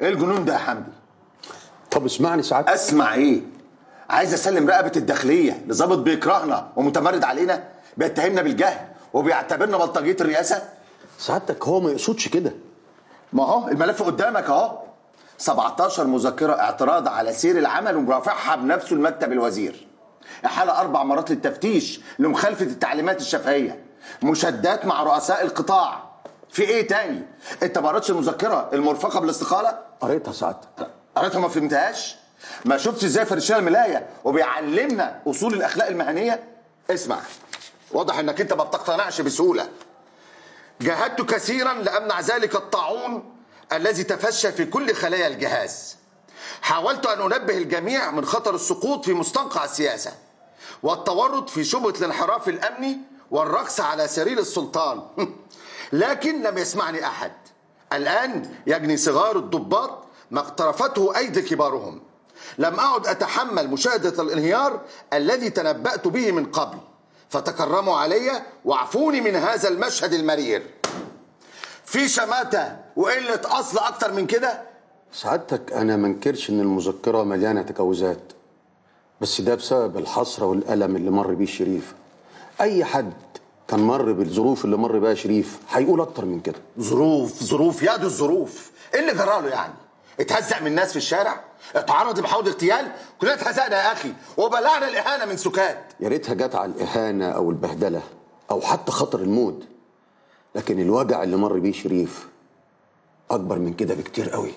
ايه الجنون ده يا حمدي طب اسمعني ساعات اسمع ايه عايز اسلم رقبه الداخليه لظابط بيكرهنا ومتمرد علينا بيتهمنا بالجهل وبيعتبرنا بلطجيه الرئاسه سعادتك هو ما يقصدش كده ما هو الملف قدامك اهو 17 مذكره اعتراض على سير العمل ومرافعها بنفسه لمكتب الوزير احاله اربع مرات للتفتيش لمخالفه التعليمات الشفهيه مشادات مع رؤساء القطاع في ايه تاني انت ما قريتش المذكره المرفقه بالاستقاله قريتها سعادتك قريتها ما فهمتهاش ما شفتش ازاي فرشنا الملايه وبيعلمنا اصول الاخلاق المهنيه اسمع واضح انك انت ما بتقتنعش بسهوله جاهدت كثيرا لامنع ذلك الطاعون الذي تفشى في كل خلايا الجهاز حاولت ان انبه الجميع من خطر السقوط في مستنقع السياسه والتورط في شبهه الانحراف الامني والرقص على سرير السلطان لكن لم يسمعني احد الان يجني صغار الضباط ما اقترفته ايدي كبارهم لم اعد اتحمل مشاهده الانهيار الذي تنبات به من قبل فتكرموا علي واعفوني من هذا المشهد المرير في شماتة وقلة أصل أكتر من كده سعادتك انا ما انكرش ان المذكره مليانه تجاوزات بس ده بسبب الحسره والالم اللي مر بيه شريف اي حد كان مر بالظروف اللي مر بيها شريف هيقول اكتر من كده ظروف ظروف يا دي الظروف إيه اللي جراله يعني اتهزق من الناس في الشارع اتعرض لمحاولة اغتيال كلنا اتهزقنا يا أخي وبلعنا الإهانة من سكات يا ريتها جت على الاهانه او البهدله او حتى خطر الموت لكن الوجع اللي مر بيه شريف اكبر من كده بكتير قوي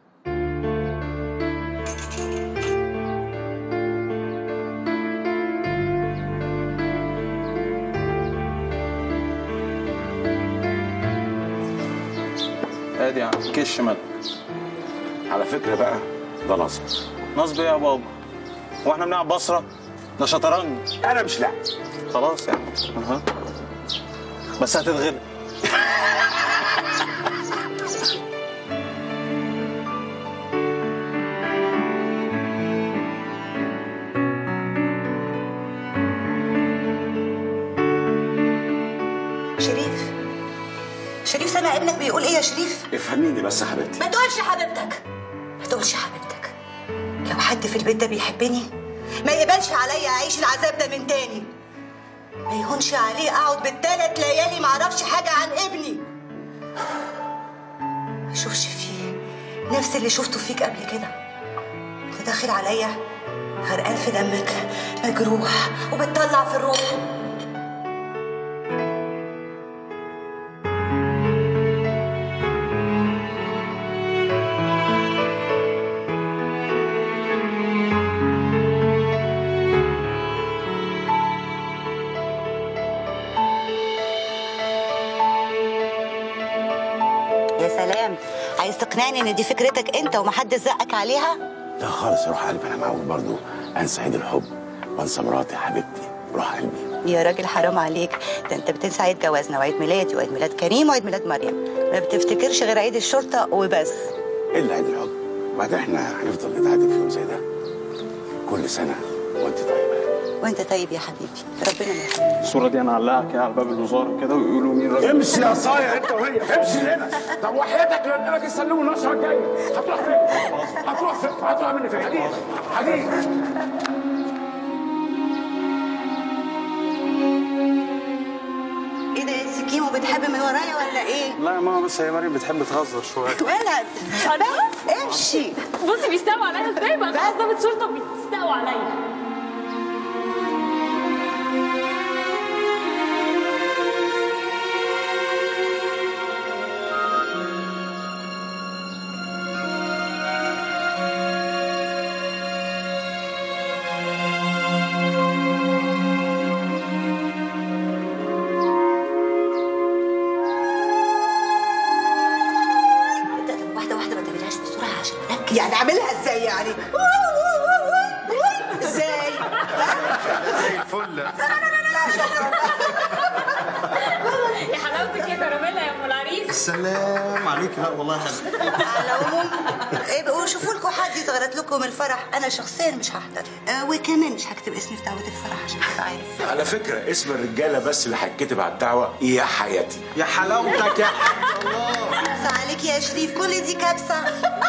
ادي يا عم كش ملك على فكره بقى ده نصب نصب ايه يا بابا هو احنا بنلعب بصره ده شطرنج انا مش لاعب خلاص يعني أها. بس هتتغلب شريف شريف سامع ابنك بيقول ايه يا شريف افهميني بس يا حبيبتي ما تقولش حبيبتك ما تقولش حبيبتك لو حد في البيت ده بيحبني ما يقبلش عليا اعيش العذاب ده من تاني ما يهونش عليه اقعد بالثلاث ليالي ما اعرفش حاجه عن ابني ما اشوفش فيه نفس اللي شفته فيك قبل كده انت داخل عليا غرقان في دمك مجروح وبتطلع في الروح يا سلام عايز تقنعني ان دي فكرتك انت ومحدش زقك عليها لا خالص يا روح قلبي انا معود برضو انسى عيد الحب وانسى مراتي حبيبتي روح قلبي يا راجل حرام عليك ده انت بتنسى عيد جوازنا وعيد ميلادي وعيد ميلاد كريم وعيد ميلاد مريم ما بتفتكرش غير عيد الشرطه وبس الا عيد الحب بعدين احنا هنفضل نتعاتب في يوم زي ده كل سنه وانت طيبه وانت طيب يا حبيبي ربنا ما يحرمك الصوره دي انا هعلقها كده على باب الوزاره كده ويقولوا مين الراجل امشي يا صايع انت وهي امشي هنا طب وحياتك لان لك يسلموا النشره الجايه هتروح فين؟ هتروح فين؟ هتروح مني فين؟ حديد حديد ايه ده يا سكيمو بتحب من ورايا ولا ايه؟ لا يا ماما بس هي مريم بتحب تهزر شويه ولد بس امشي بصي بيستقوا عليا ازاي بقى خلاص ضابط شرطه بيستقوا عليا واحده واحده ما تعملهاش بسرعه عشان اركز يعني اعملها ازاي يعني؟ ازاي؟ الفل يا حلاوتك يا كراميلا يا ام العريس السلام عليك لا والله حلو على العموم ايه بقوا شوفوا لكم حد يتغرد لكم الفرح انا شخصيا مش هحضر آه وكمان مش هكتب اسمي في دعوه الفرح عشان تبقى عارف على فكره اسم الرجاله بس اللي هيتكتب على الدعوه يا حياتي يا حلاوتك يا بس عليك عليك يا شريف كل دي كبسه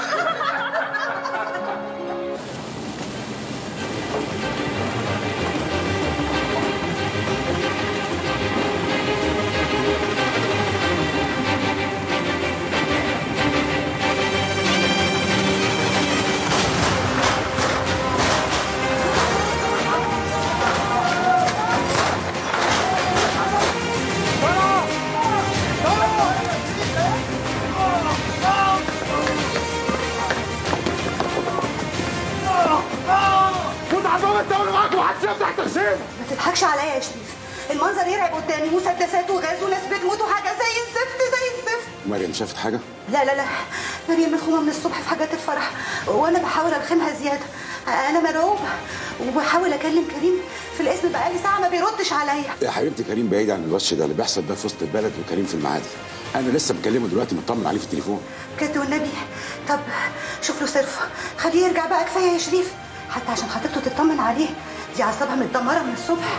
كنت عندهم الدولة معاك ومحدش يفتح تقسيم ما تضحكش عليا يا شريف المنظر يرعب قدامي مسدسات وغاز وناس بتموت وحاجه زي الزفت زي الزفت مريم شافت حاجه لا لا لا مريم ملخومه من الصبح في حاجات الفرح وانا بحاول الخمها زياده انا مرعوبه وبحاول اكلم كريم في الاسم بقالي ساعه ما بيردش عليا يا حبيبتي كريم بعيد عن الوش ده اللي بيحصل ده في وسط البلد وكريم في المعادي انا لسه مكلمه دلوقتي مطمن عليه في التليفون بجد والنبي طب شوف له صرفه خليه يرجع بقى كفايه يا شريف حتى عشان خطيبته تطمن عليه دي اعصابها متدمره من الصبح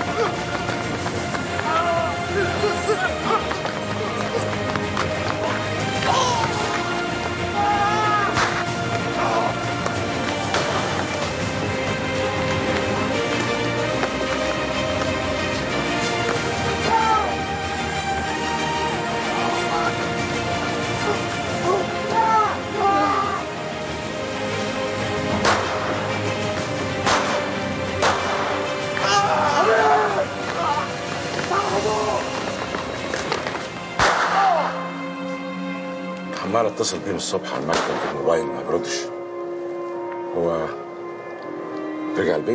عمال اتصل بيه من الصبح على المكتب بالموبايل ما بيردش هو رجع البيت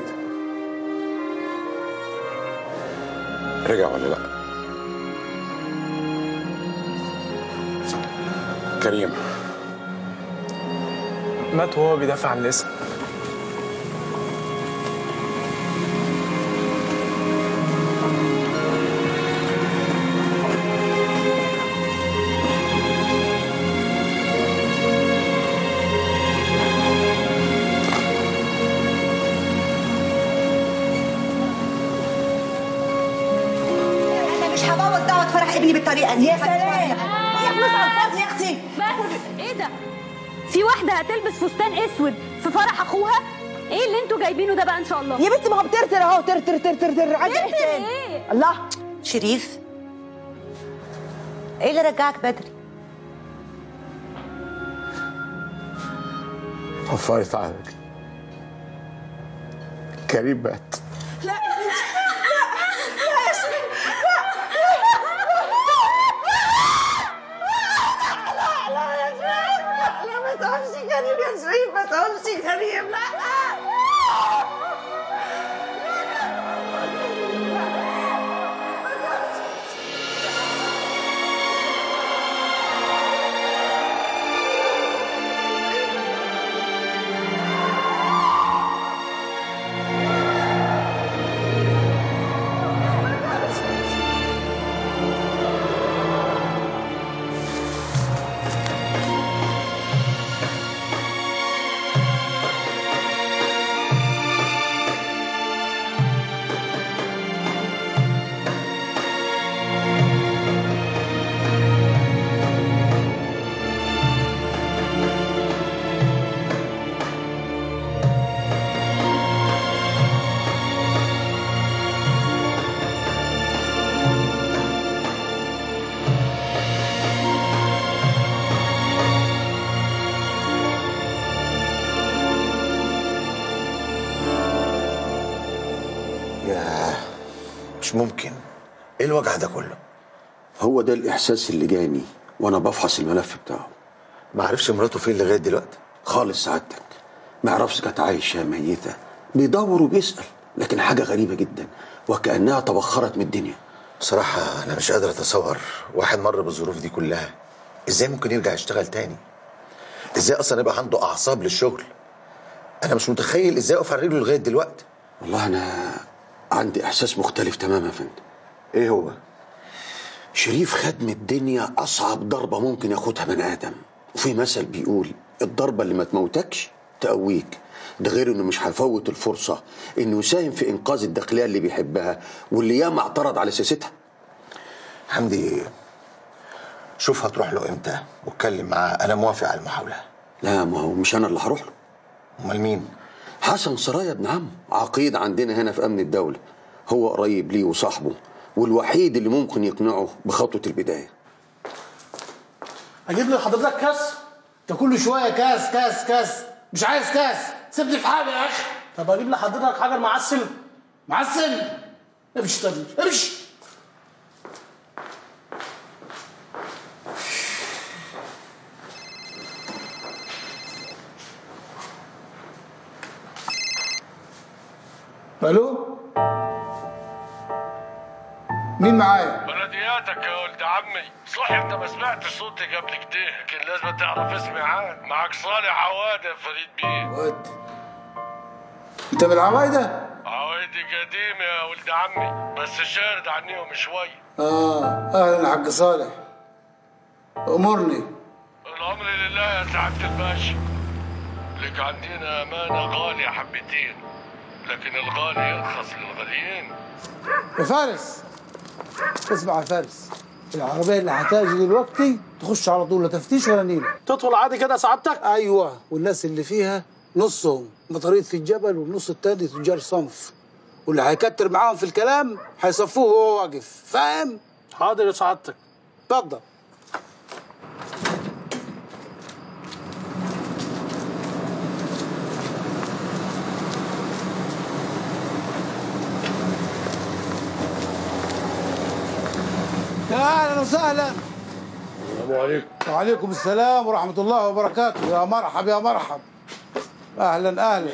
رجع ولا لا كريم مات وهو بيدافع عن الاسم انا مش هبوظ دعوه فرح ابني بالطريقه دي يا سلام يا فلوس على الفاضي يا اختي بس ايه ده في واحده هتلبس فستان اسود في فرح اخوها ايه اللي انتوا جايبينه ده بقى ان شاء الله يا بنتي ما هو بترتر اهو ترتر ترتر ترتر عايزه ايه ترتر تاني ايه؟ الله شريف ايه اللي رجعك بدري وفرت عنك كريم مات لا ما تقولش كريم يا شريف ما تقولش كريم لا ياه مش ممكن ايه الوجع ده كله هو ده الاحساس اللي جاني وانا بفحص الملف بتاعه ما عرفش مراته فين لغايه دلوقتي خالص سعادتك ما يعرفش كانت عايشه ميته بيدور وبيسال لكن حاجه غريبه جدا وكانها تبخرت من الدنيا بصراحه انا مش قادر اتصور واحد مر بالظروف دي كلها ازاي ممكن يرجع يشتغل تاني ازاي اصلا يبقى عنده اعصاب للشغل انا مش متخيل ازاي اقف على رجله لغايه دلوقتي والله انا عندي احساس مختلف تماما يا فندم ايه هو شريف خد من الدنيا اصعب ضربه ممكن ياخدها بني ادم وفي مثل بيقول الضربه اللي ما تموتكش تقويك ده غير انه مش هيفوت الفرصه انه يساهم في انقاذ الداخليه اللي بيحبها واللي ياما اعترض على سياستها حمدي شوف هتروح له امتى واتكلم معاه انا موافق على المحاوله لا ما هو مش انا اللي هروح له امال مين حسن سرايا ابن عم عقيد عندنا هنا في امن الدوله هو قريب ليه وصاحبه والوحيد اللي ممكن يقنعه بخطوه البدايه اجيب لحضرتك كاس انت كل شويه كاس كاس كاس مش عايز كاس سيبني في حالي يا اخي طب اجيب لحضرتك حاجه معسل معسل امشي طب امشي الو مين معايا بلدياتك يا ولد عمي صح انت ما سمعتش صوتي قبل كده لكن لازم تعرف اسمي عاد معك صالح عواد يا فريد بيه واد انت من العوايده عوايدي قديم يا ولد عمي بس شارد عنيهم شوي اه اهلا حق صالح امرني الامر لله يا سعاده الباشا لك عندنا امانه غاليه حبتين لكن الغالي يرخص للغاليين يا فارس اسمع يا فارس العربية اللي هتاجي دلوقتي تخش على طول لا تفتيش ولا نيلة تدخل عادي كده سعادتك ايوه والناس اللي فيها نصهم مطاريد في الجبل والنص التاني تجار صنف واللي هيكتر معاهم في الكلام هيصفوه وهو واقف فاهم؟ حاضر يا سعادتك اتفضل يا اهلا وسهلا السلام عليكم وعليكم السلام ورحمة الله وبركاته يا مرحب يا مرحب أهلا أهلا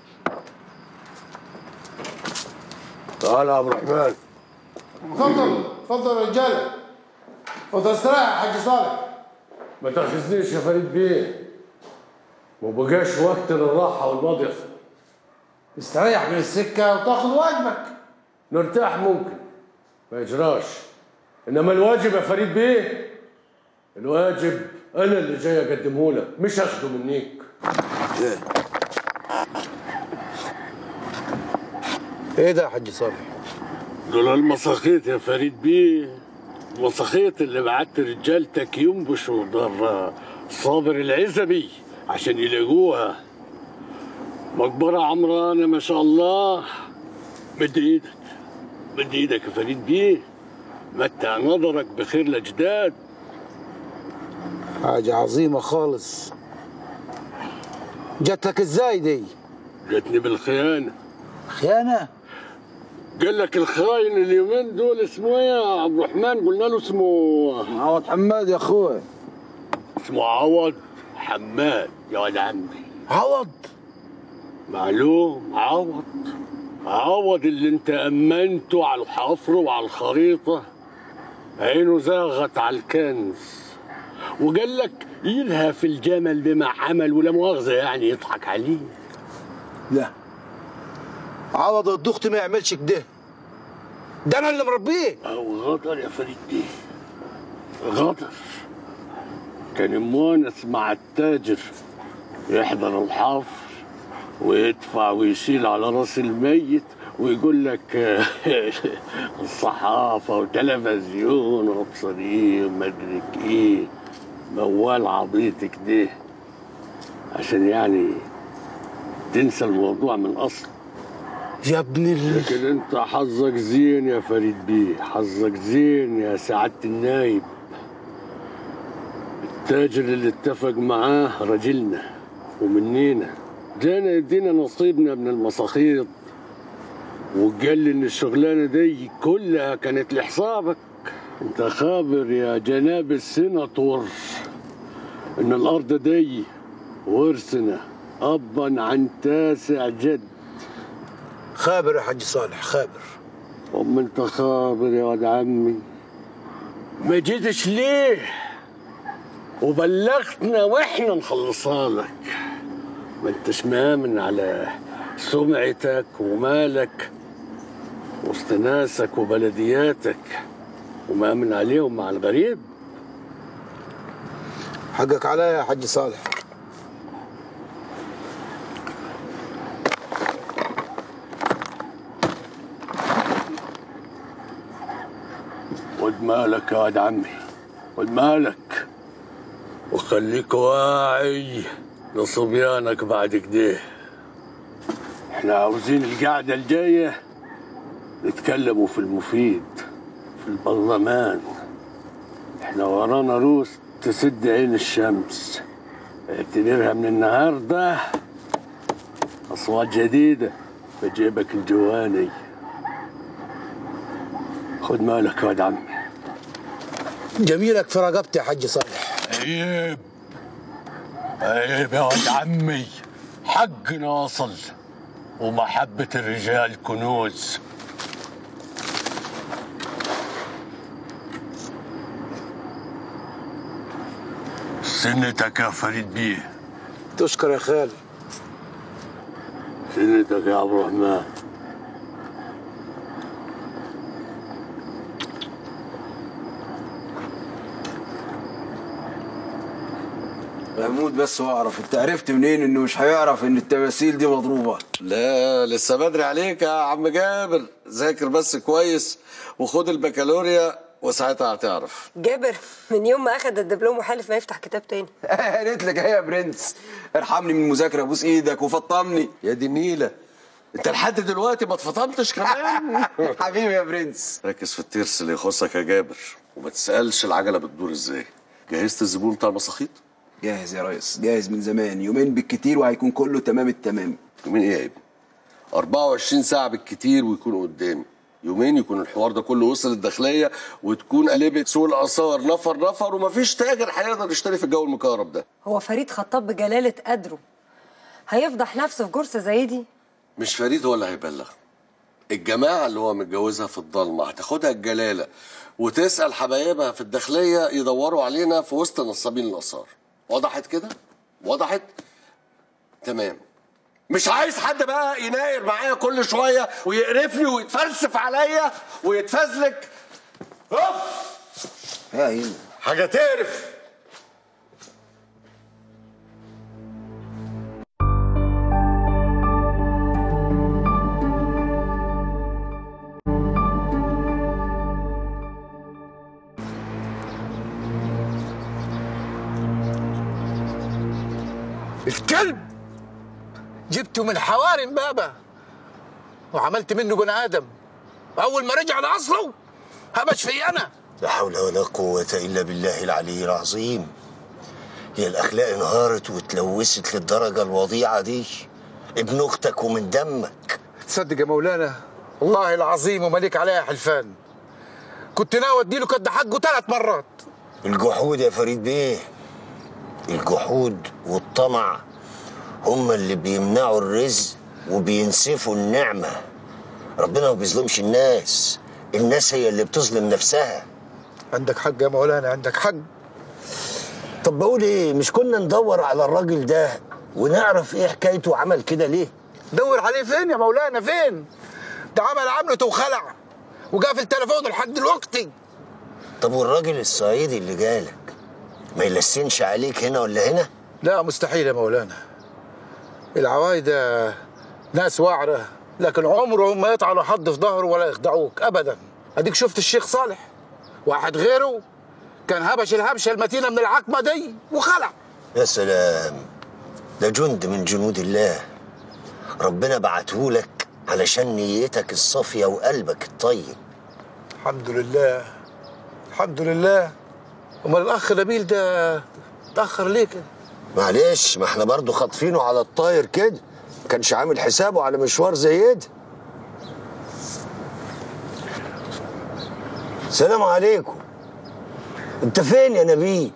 تعال يا عبد الرحمن تفضل تفضل يا رجالة تفضل استريح يا حاج صالح ما تاخذنيش يا فريد بيه ما بقاش وقت للراحه والمضيف استريح من السكة وتاخد واجبك نرتاح ممكن ما يجراش انما الواجب يا فريد بيه الواجب انا اللي جاي اقدمه لك مش اخده منيك ايه ده يا حاج صالح دول المساخيط يا فريد بيه المساخيط اللي بعت رجالتك ينبشوا دار صابر العزبي عشان يلاقوها مقبرة عمرانة ما شاء الله مد ايدك مد ايدك يا فريد بيه متع نظرك بخير الاجداد حاجة عظيمة خالص جاتك ازاي دي؟ جاتني بالخيانة خيانة؟ قال لك الخاين اليومين دول اسمه ايه يا عبد الرحمن قلنا له اسمه عوض حماد يا اخوي اسمه عوض حماد يا ولد عمي عوض معلوم عوض عوض اللي انت امنته على الحفر وعلى الخريطه عينه زاغت على الكنز وقال لك يلهى في الجمل بما عمل ولا مؤاخذه يعني يضحك عليه لا عوض الدخت ما يعملش كده ده انا اللي مربيه او غدر يا فريد بيه غدر كان مونس مع التاجر يحضر الحفر ويدفع ويشيل على راس الميت ويقول لك الصحافة وتلفزيون وابصريه ومدرك ايه موال عبيط كده عشان يعني تنسى الموضوع من اصله يا ابن ال... لكن انت حظك زين يا فريد بيه حظك زين يا سعادة النايب التاجر اللي اتفق معاه رجلنا ومنينا جانا يدينا نصيبنا من المساخيط وقال لي ان الشغلانه دي كلها كانت لحسابك انت خابر يا جناب السيناتور ان الارض دي ورثنا ابا عن تاسع جد خابر يا حاج صالح خابر أم أنت خابر يا ولد عمي ما جيتش ليه وبلغتنا وإحنا نخلصها لك ما أنتش مآمن على سمعتك ومالك وسط ناسك وبلدياتك ومآمن عليهم مع الغريب حقك عليا يا حاج صالح خد مالك يا ولد عمي خد مالك وخليك واعي لصبيانك بعد كده احنا عاوزين القعدة الجاية نتكلموا في المفيد في البرلمان احنا ورانا روس تسد عين الشمس اعتبرها من النهارده اصوات جديده في جيبك الجواني خد مالك يا ولد عمي جميلك في رقبتي يا حاج صالح عيب عيب يا ولد عمي حقنا وصل ومحبة الرجال كنوز سنتك يا فريد بيه تشكر يا خالي سنتك يا عبد الرحمن هموت بس واعرف انت عرفت منين انه مش هيعرف ان التماثيل دي مضروبه لا لسه بدري عليك يا عم جابر ذاكر بس كويس وخد البكالوريا وساعتها هتعرف جابر من يوم ما اخد الدبلوم وحالف ما يفتح كتاب تاني قالت لك ايه يا برنس ارحمني من المذاكره ابوس ايدك وفطمني يا دي النيله انت لحد دلوقتي ما اتفطمتش كمان حبيبي يا برنس ركز في الترس اللي يخصك يا جابر وما تسالش العجله بتدور ازاي جهزت الزبون بتاع المساخيط جاهز يا ريس جاهز من زمان يومين بالكتير وهيكون كله تمام التمام يومين ايه يا ابني 24 ساعه بالكتير ويكون قدامي يومين يكون الحوار ده كله وصل الداخليه وتكون قلبت سوق الاثار نفر نفر ومفيش تاجر هيقدر يشتري في الجو المكهرب ده هو فريد خطاب بجلاله قدره هيفضح نفسه في جرسه زي دي مش فريد هو اللي هيبلغ الجماعه اللي هو متجوزها في الضلمه هتاخدها الجلاله وتسال حبايبها في الداخليه يدوروا علينا في وسط نصابين الاثار وضحت كده وضحت تمام مش عايز حد بقى يناير معايا كل شويه ويقرفني ويتفلسف عليا ويتفزلك اوف يا هنا حاجه تقرف الكلب جبته من حواري بابا وعملت منه بني ادم اول ما رجع لاصله هبش في انا لا حول ولا قوة إلا بالله العلي العظيم هي الأخلاق انهارت واتلوثت للدرجة الوضيعة دي ابن أختك ومن دمك تصدق يا مولانا والله العظيم ومليك عليها حلفان كنت ناوي اديله كد حقه ثلاث مرات الجحود يا فريد بيه الجحود والطمع هما اللي بيمنعوا الرزق وبينسفوا النعمة ربنا ما بيظلمش الناس الناس هي اللي بتظلم نفسها عندك حق يا مولانا عندك حق طب بقول ايه مش كنا ندور على الراجل ده ونعرف ايه حكايته عمل كده ليه دور عليه فين يا مولانا فين ده عمل عملته وخلع وقافل تليفونه لحد دلوقتي طب والراجل الصعيدي اللي جالك ما يلسنش عليك هنا ولا هنا لا مستحيل يا مولانا العوايدة ناس واعرة لكن عمرهم ما يطعنوا حد في ظهره ولا يخدعوك ابدا اديك شفت الشيخ صالح واحد غيره كان هبش الهبشه المتينه من العقمه دي وخلع يا سلام ده جند من جنود الله ربنا بعتهولك علشان نيتك الصافية وقلبك الطيب الحمد لله الحمد لله امال الاخ نبيل ده اتاخر ليه كده معلش ما احنا برضو خاطفينه على الطاير كده ما كانش عامل حسابه على مشوار زي ده سلام عليكم انت فين يا نبيل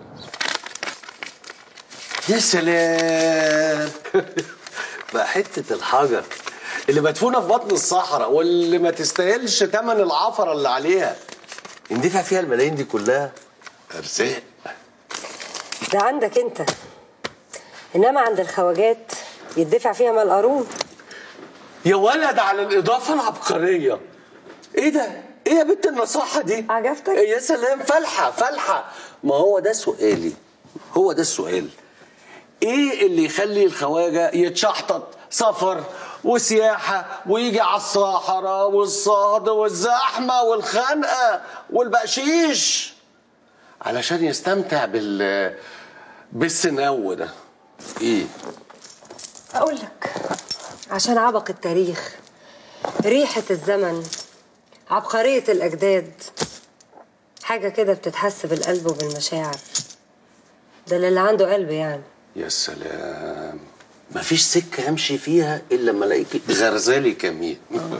يا سلام بقى حتة الحجر اللي مدفونة في بطن الصحراء واللي ما تستاهلش تمن العفرة اللي عليها ندفع فيها الملايين دي كلها أرزاق ده عندك انت انما عند الخواجات يدفع فيها مال قارون يا ولد على الإضافة العبقرية إيه ده؟ إيه يا بنت النصاحة دي؟ عجبتك؟ يا سلام فلحة فلحة ما هو ده سؤالي هو ده السؤال ايه اللي يخلي الخواجه يتشحطط سفر وسياحه ويجي على الصحراء والصهد والزحمه والخنقه والبقشيش علشان يستمتع بال بالسنو ده ايه اقول لك عشان عبق التاريخ ريحة الزمن عبقرية الأجداد حاجة كده بتتحس بالقلب وبالمشاعر ده اللي عنده قلب يعني يا سلام مفيش سكة امشي فيها الا لما الاقيكي غرزالي كمين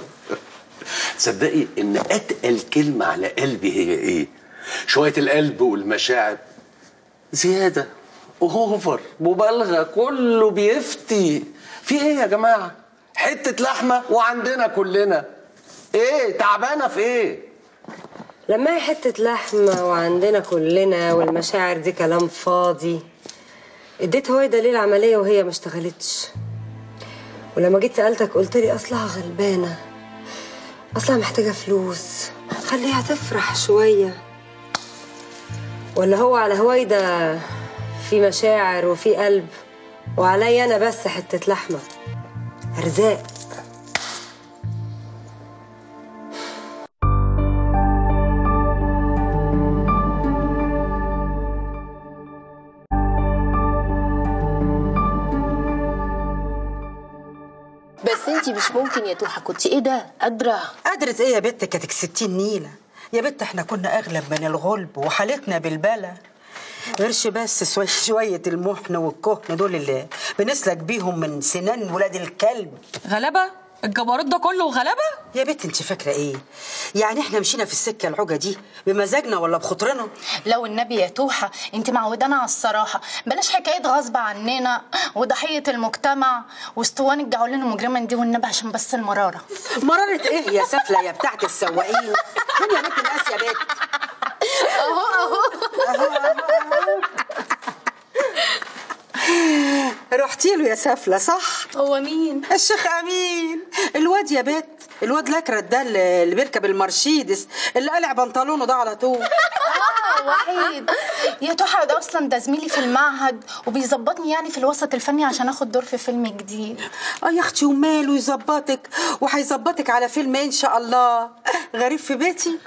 تصدقي ان اتقل كلمة على قلبي هي ايه شوية القلب والمشاعر زيادة اوفر مبالغة كله بيفتي في ايه يا جماعة حتة لحمة وعندنا كلنا ايه تعبانة في ايه لما هي حتة لحمة وعندنا كلنا والمشاعر دي كلام فاضي اديت هويدا ليه العملية وهي ما اشتغلتش ولما جيت سألتك قلت لي أصلها غلبانة أصلها محتاجة فلوس خليها تفرح شوية ولا هو على هويدا في مشاعر وفي قلب وعليا أنا بس حتة لحمة أرزاق بس انتي مش ممكن يا توحة كنت ايه ده قادرة قدرت ايه يا بت كانت ستين نيلة يا بت احنا كنا اغلب من الغلب وحالتنا بالبلا غيرش بس شوية شوية المحن والكهن دول اللي بنسلك بيهم من سنان ولاد الكلب غلبة الجبروت ده كله غلبة يا بت انت فاكرة ايه يعني احنا مشينا في السكة العوجة دي بمزاجنا ولا بخطرنا لو النبي يا توحة انت معودانا على الصراحة بلاش حكاية غصب عننا وضحية المجتمع واسطوانة الجعولين المجرمة دي والنبي عشان بس المرارة مرارة ايه يا سفلة يا بتاعت السواقين فين يا بنت الناس يا بت اهو اهو رحتي له يا سفلة صح؟ هو مين؟ الشيخ أمين الواد يا بت الواد الأكرت ده اللي اللي بيركب المرشيدس اللي قلع بنطلونه ده على طول اه وحيد يا توحة ده اصلا ده زميلي في المعهد وبيظبطني يعني في الوسط الفني عشان اخد دور في فيلم جديد اه يا اختي وماله يظبطك وهيظبطك على فيلم ان شاء الله غريب في بيتي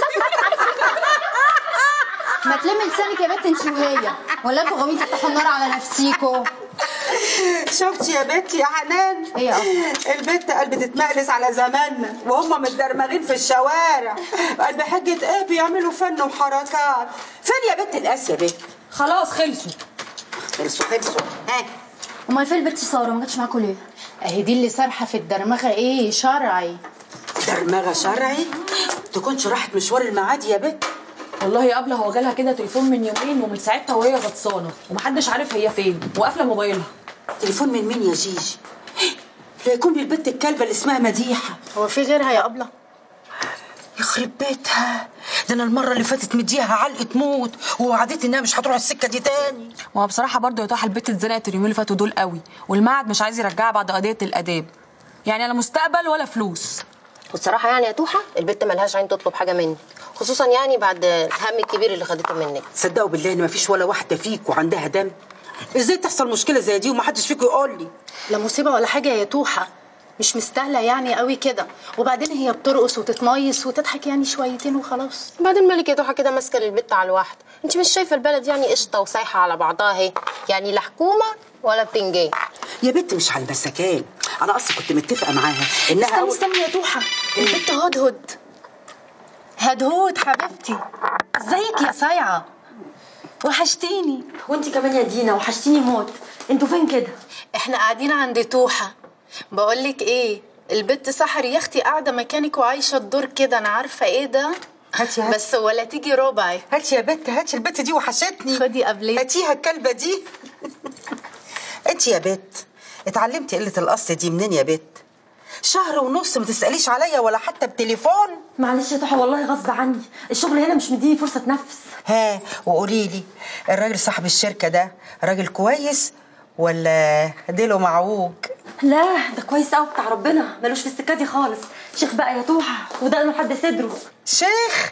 ما تلمي لسانك يا بنت انت وهي ولا انتوا غاويين تفتحوا النار على نفسيكوا شفتي يا بنتي يا حنان ايه يا البنت قلب تتمقلس على زماننا وهم متدرمغين في الشوارع قلب حجة ايه بيعملوا فن وحركات فين يا بنت القاس يا بنت خلاص خلصوا خلصوا خلصوا ها امال فين البنت ساره ما جاتش معاكوا ليه اهي دي اللي سارحة في الدرمغة ايه شرعي درمغة شرعي تكونش راحت مشوار المعادي يا بنت والله يا قبله هو جالها كده تليفون من يومين ومن ساعتها وهي غطسانه ومحدش عارف هي فين وقافله موبايلها تليفون من مين يا جيجي لا يكون من البنت الكلبة اللي اسمها مديحة هو في غيرها يا قبله يخرب بيتها ده انا المرة اللي فاتت مديها علقة موت ووعدتني انها مش هتروح السكة دي تاني ما بصراحه برضه يا طه البت اتزنقت اليومين اللي فاتوا دول قوي والمعهد مش عايز يرجعها بعد قضيه الاداب يعني لا مستقبل ولا فلوس والصراحه يعني يا توحه البت ملهاش عين تطلب حاجه منك خصوصا يعني بعد الهم الكبير اللي خدته منك صدقوا بالله ان مفيش ولا واحدة فيكوا عندها دم ازاي تحصل مشكلة زي دي ومحدش فيكوا يقول لي لا مصيبة ولا حاجة يا توحة مش مستاهلة يعني قوي كده وبعدين هي بترقص وتتميص وتضحك يعني شويتين وخلاص بعدين مالك يا توحه كده ماسكه للبت على الواحد انت مش شايفه البلد يعني قشطه وسايحه على بعضها اهي يعني لا حكومه ولا بتنجان يا بنت مش على المساكان انا اصلا كنت متفقة معاها انها استني أول... استني يا توحة البت هدهد هدهود حبيبتي ازيك يا صايعة وحشتيني وانت كمان يا دينا وحشتيني موت انتوا فين كده احنا قاعدين عند توحة بقولك ايه البت سحر يا اختي قاعدة مكانك وعايشة الدور كده انا عارفة ايه ده هاتي هاتي بس ولا تيجي ربعي هاتي يا بنت هاتي البت دي وحشتني خدي قبلي هاتيها الكلبة دي انت يا بت اتعلمتي قلة القصد دي منين يا بت شهر ونص ما تسأليش عليا ولا حتى بتليفون معلش يا توحه والله غصب عني الشغل هنا مش مديني فرصه اتنفس ها وقولي لي الراجل صاحب الشركة ده راجل كويس ولا ديله معوج لا ده كويس قوي بتاع ربنا ملوش في السكه دي خالص شيخ بقى يا توحه وده لحد صدره شيخ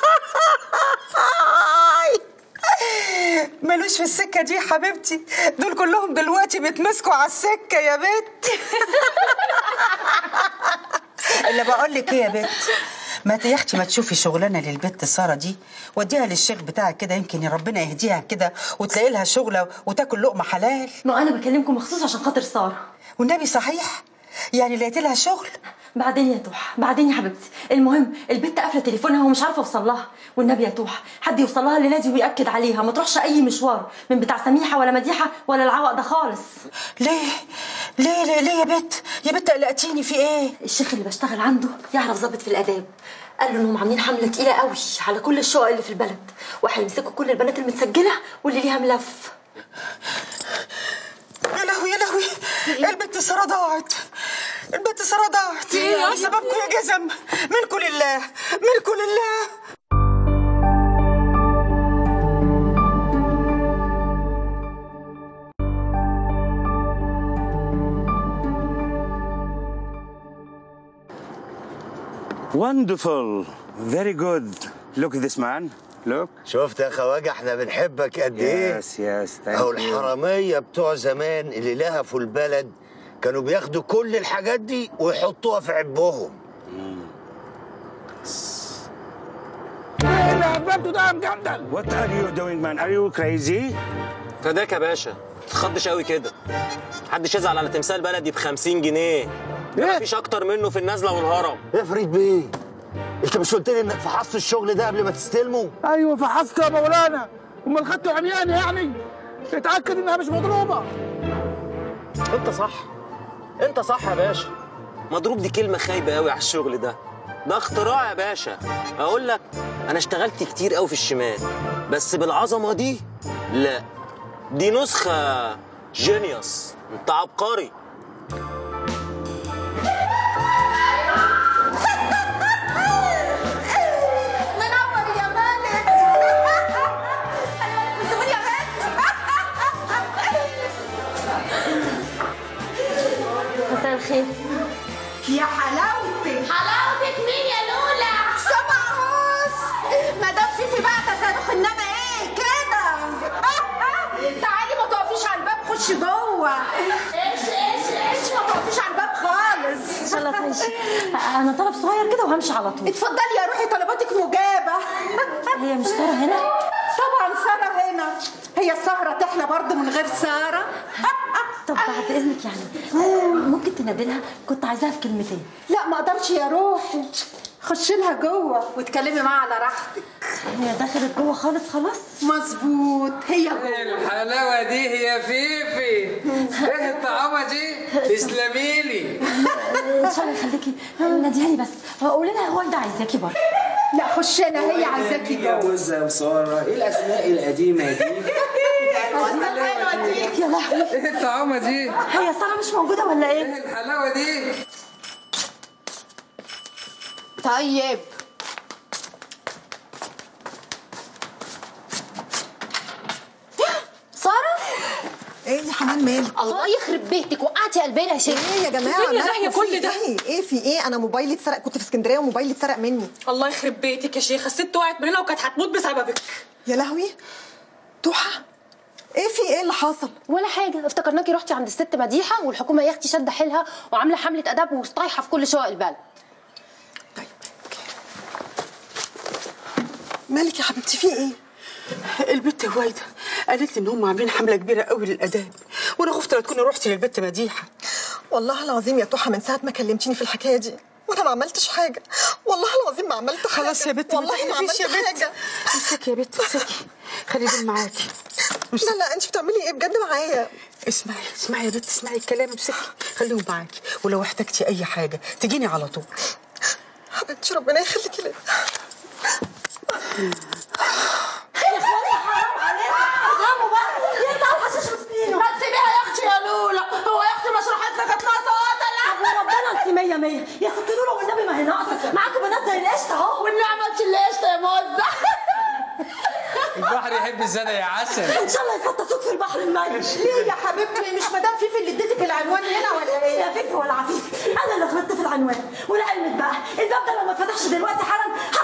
ملوش في السكة دي يا حبيبتي دول كلهم دلوقتي بيتمسكوا على السكة يا بت اللي بقول لك ايه يا بت ما ت- يا اختي ما تشوفي شغلانه للبت ساره دي وديها للشيخ بتاعك كده يمكن يا ربنا يهديها كده وتلاقي لها شغله وتاكل لقمه حلال ما انا بكلمكم مخصوص عشان خاطر ساره والنبي صحيح يعني لقيت لها شغل بعدين يا توحة بعدين يا حبيبتي المهم البت قافله تليفونها ومش عارفه اوصل لها والنبي يا توحة حد يوصل لها الليله دي وياكد عليها ما تروحش اي مشوار من بتاع سميحه ولا مديحه ولا العوق ده خالص ليه ليه ليه, ليه يا بت يا بت قلقتيني في ايه الشيخ اللي بشتغل عنده يعرف ظابط في الاداب قال له انهم عاملين حمله تقيله قوي على كل الشقق اللي في البلد وهيمسكوا كل البنات المتسجله واللي ليها ملف يا لهوي يا لهوي البت ساره ضاعت البت ساره ضاعت إيه يا أختي؟ سببكم يا جزم ملكوا لله ملكوا لله Wonderful. Very good. Look at this man. Look. شفت يا خواجه احنا بنحبك قد ايه Yes, yes. Thank اهو you. الحراميه بتوع زمان اللي لهفوا البلد كانوا بياخدوا كل الحاجات دي ويحطوها في عبهم ايه اللي عملته ده يا مجندل What are you doing, man? Are you crazy? فداك يا باشا تخضش قوي كده محدش يزعل على تمثال بلدي ب 50 جنيه مفيش اكتر منه في النزله والهرم يا فريد بيه انت مش قلت لي انك فحصت الشغل ده قبل ما تستلمه ايوه فحصت يا مولانا امال خدته عميان يعني اتاكد انها مش مضروبه انت صح انت صح يا باشا مضروب دي كلمه خايبه قوي على الشغل ده ده اختراع يا باشا اقول لك انا اشتغلت كتير قوي في الشمال بس بالعظمه دي لا دي نسخه جينيوس انت عبقري منور يا مالك سيبوني يا مساء الخير يا حلاوتك حلاوتك مين يا لولا سبع هوس مدام فيفي بقى تصاروخ انما ايه كده تعالي ما تقفيش على الباب خشي جوه ايش ايش ايش ما تقفيش على الباب خالص ان شاء الله تعيشي انا طلب صغير كده وهمشي على طول اتفضلي يا روحي طلباتك مجابه هي مش ساره هنا طبعا ساره هنا هي السهره تحلى برضه من غير ساره طب بعد اذنك يعني آه، ممكن تنادلها كنت عايزاها في كلمتين لا ما اقدرش يا روحي خشي لها جوه واتكلمي معاها على راحتك هي دخلت جوه خالص خلاص مظبوط هي الحلاوة دي هي فيفي ايه الطعامة دي تسلمي لي ان شاء الله يخليكي ناديها لي بس قولي لها هو ده عايزاكي بره لا خش انا هي عايزاكي يا جوه بوزة وسارة ايه الاسماء القديمة دي يا لهوي ايه الطعامة دي هي ساره مش موجوده ولا ايه ايه الحلاوة دي طيب ساره ايه يا حنان مالك الله يخرب بيتك وقعتي قلبنا يا شيخ ايه يا جماعه فين يا مالكوا داهية في كل ده ايه ايه في ايه انا موبايلي اتسرق كنت في اسكندريه وموبايلي اتسرق مني الله يخرب بيتك يا شيخه الست وقعت مننا وكانت هتموت بسببك يا لهوي توحه ايه في ايه اللي حصل ولا حاجه افتكرناكي رحتي عند الست مديحه والحكومه يا اختي شاده حيلها وعامله حمله اداب وطايحه في كل شقق البلد مالك يا حبيبتي في ايه؟ البت هويدا قالت لي ان هم عاملين حمله كبيره قوي للاداب وانا خفت لا تكوني رحتي للبت مديحه والله العظيم يا توحه من ساعه ما كلمتيني في الحكايه دي وانا ما عملتش حاجه والله العظيم ما عملت حاجه خلاص يا بت والله ما تخافيش عملت يا بت حاجه امسكي يا بت امسكي خلي دول معاكي لا لا انت بتعملي ايه بجد معايا اسمعي اسمعي يا بت اسمعي الكلام امسكي خليهم معاكي ولو احتجتي اي حاجه تجيني على طول حبيبتي ربنا يخليكي ليا يا اخواني حرام عليكم افهموا بقى يا تعال حشيش مسكينه ما تسيبيها يا اختي يا لولا هو يا اختي مش راحت لك اطلع ولا لا ربنا انت مية مية يا ست لولا والنبي ما هي ناقصه معاكم بنات زي القشطه اهو والنعمه اللي قشطه يا موزع البحر يحب الزنا يا عسل ان شاء الله يفطسوك في البحر الميت ليه يا حبيبتي مش مدام فيفي اللي اديتك العنوان هنا ولا يا فيفي ولا عفيفي انا اللي غلطت في العنوان ولعلمك بقى الباب ده لو ما اتفتحش دلوقتي حالا